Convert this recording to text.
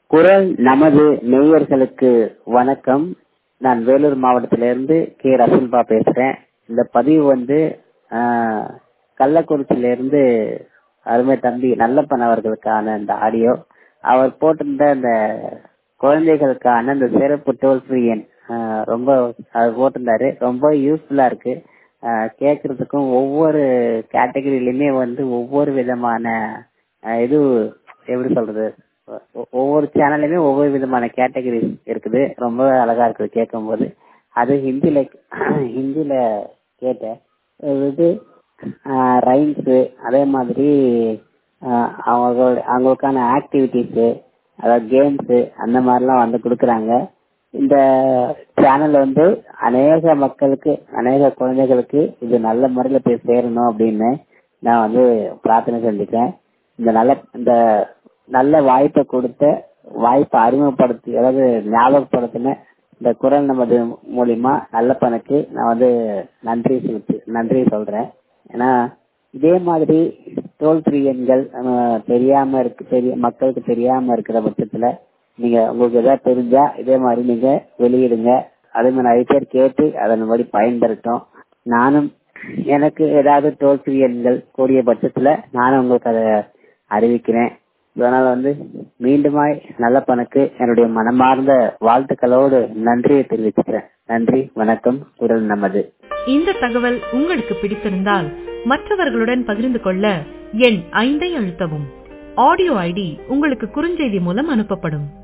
குரல் நமது நேயர்களுக்கு வணக்கம் நான் வேலூர் மாவட்டத்திலிருந்து கே ரசூல்பா பேசுறேன் இந்த பதிவு வந்து ஆஹ், கள்ளக்குறிச்சியிலிருந்து அருமை தம்பி நல்லப்பன் அவர்களுக்கான இந்த ஆடியோ அவர் போட்டிருந்த அந்த குழந்தைகளுக்கான இந்த சிறப்பு டோல் ஃப்ரீ எண் ஆஹ், ரொம்ப அவர் போட்டிருந்தாரு ரொம்ப யூஸ்ஃபுல்லா இருக்கு ஆஹ், கேட்கறதுக்கும் ஒவ்வொரு கேட்டகரியிலுமே வந்து ஒவ்வொரு விதமான ஆஹ், இது எப்படி சொல்றது ஒ- ஒவ்வொரு சேனல்லுமே ஒவ்வொரு விதமான கேட்டகரி இருக்குது ரொம்ப அழகா இருக்குது கேட்கும்போது அது ஹிந்தில ஹிந்தில கேட்டேன் இது ரைம்ஸ் அதே மாதிரி ஆஹ், அவங்களோட அவங்களுக்கான ஆக்டிவிட்டிஸ் அதாவது கேம்ஸ் அந்த மாதிரிலாம் வந்து கொடுக்குறாங்க இந்த சேனல் வந்து அநேக மக்களுக்கு அநேக குழந்தைகளுக்கு இது நல்ல முறையில போய் சேரணும் அப்படின்னு நான் வந்து பிரார்த்தனை செஞ்சுட்டேன் இந்த நல்ல இந்த நல்ல வாய்ப்பை கொடுத்த வாய்ப்பை அறிமுகப்படுத்தி அதாவது ஞாபகப்படுத்தின இந்த குரல் நமது மூலியமா நல்லப்பனுக்கு நான் வந்து நன்றி செலுத்து நன்றி சொல்றேன் ஏன்னா இதே மாதிரி டோல் ஃப்ரீ எண்கள் அஹ், தெரியாம இருக்கு தெரிய மக்களுக்கு தெரியாம இருக்கிற பட்சத்துல நீங்க உங்களுக்கு ஏதாவது தெரிஞ்சா இதே மாதிரி நீங்க வெளியிடுங்க அதே மாதிரி நிறைய பேர் கேட்டு அதன்படி பயன்பெறட்டும் நானும் எனக்கு ஏதாவது டோல் ஃப்ரீ எண்கள் கூடிய பட்சத்துல நானும் உங்களுக்கு அதை அறிவிக்கிறேன் அதனால வந்து மீண்டுமாய் நல்ல பணக்கு என்னுடைய மனமார்ந்த வாழ்த்துக்களோடு நன்றியை தெரிவிச்சுக்கிறேன் நன்றி வணக்கம் குரல் நமது இந்த தகவல் உங்களுக்கு பிடித்திருந்தால் மற்றவர்களுடன் பகிர்ந்து கொள்ள எண் ஐந்தை அழுத்தவும் ஆடியோ ஐடி உங்களுக்கு குறுஞ்செய்தி மூலம் அனுப்பப்படும்